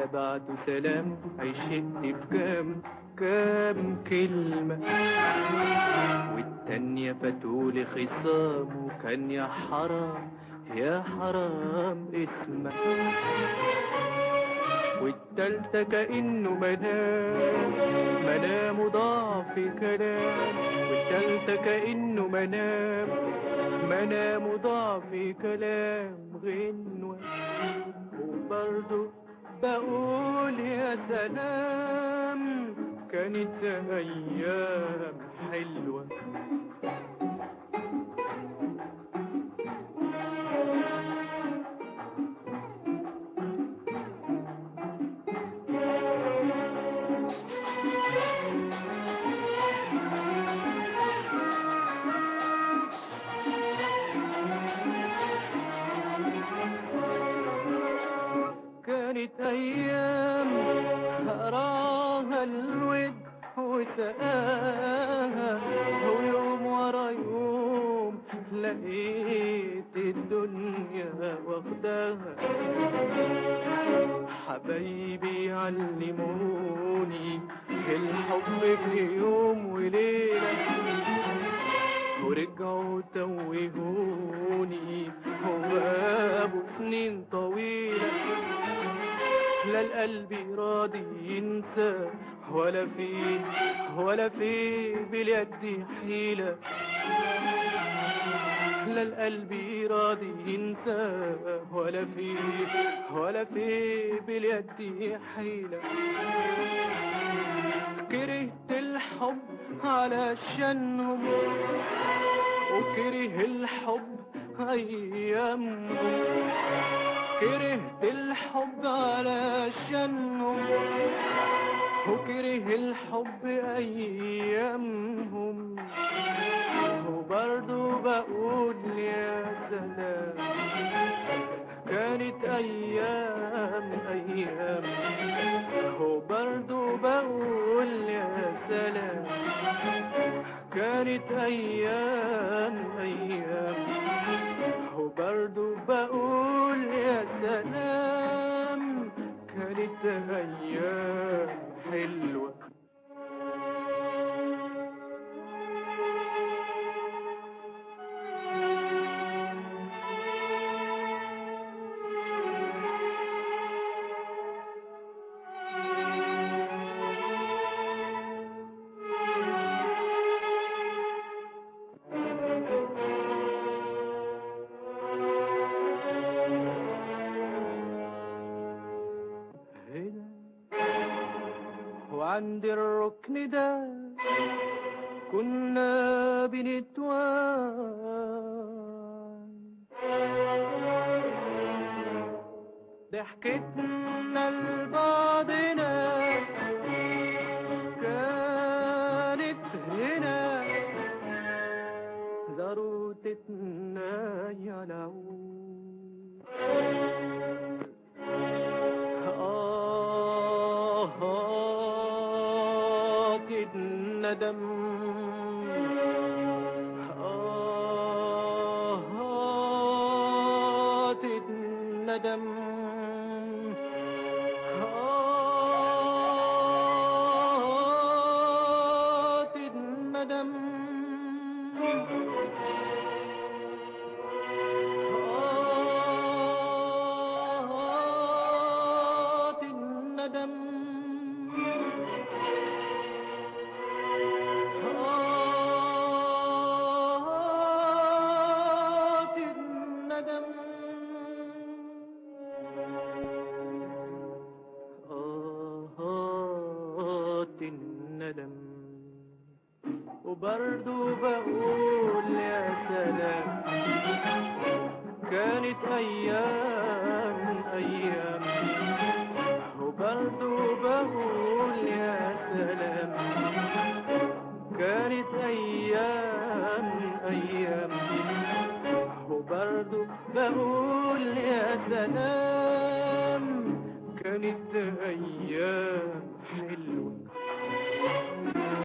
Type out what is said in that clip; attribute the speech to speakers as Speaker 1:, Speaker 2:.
Speaker 1: بعتوا سلام عشقت في كام كام كلمة والتانية فاتولي خصام وكان يا حرام يا حرام اسمك والتالتة كأنه منام منام ضاع في كلام والتالتة كأنه منام منام ضاع في كلام غنوة وبرضه بقول يا سلام كانت أيام حلوة كانت أيام أراها الود وسقاها ويوم ورا يوم لقيت الدنيا واخداها حبايبي علموني الحب في يوم وليلة ورجعوا توهوني وغابوا سنين طويلة لا القلب راضي ينسى ولا في ولا في باليد حيلة لا القلب راضي ينسى ولا في ولا في باليد حيلة كرهت الحب علشانهم وكره الحب أيامهم كرهت الحب علشانهم وكره الحب أيامهم وبرضه بقول يا سلام كانت أيام أيام وبرضه بقول يا سلام كانت أيام أيام وبرضه بقول يا سلام كانت أيام حلوة هنا وعند الركن ده كنا بنتوان ضحكتنا لبعضنا كانت هنا ضرورتنا يا العود آهات الندم آهات الندم آهات الندم آهات الندم آهات الندم آهات الندم وبرضه بقول يا سلام كانت أيام أيام وبرضه بقول يا سلام كانت أيام أيام وبرضه بقول يا سلام كانت أيام حلوة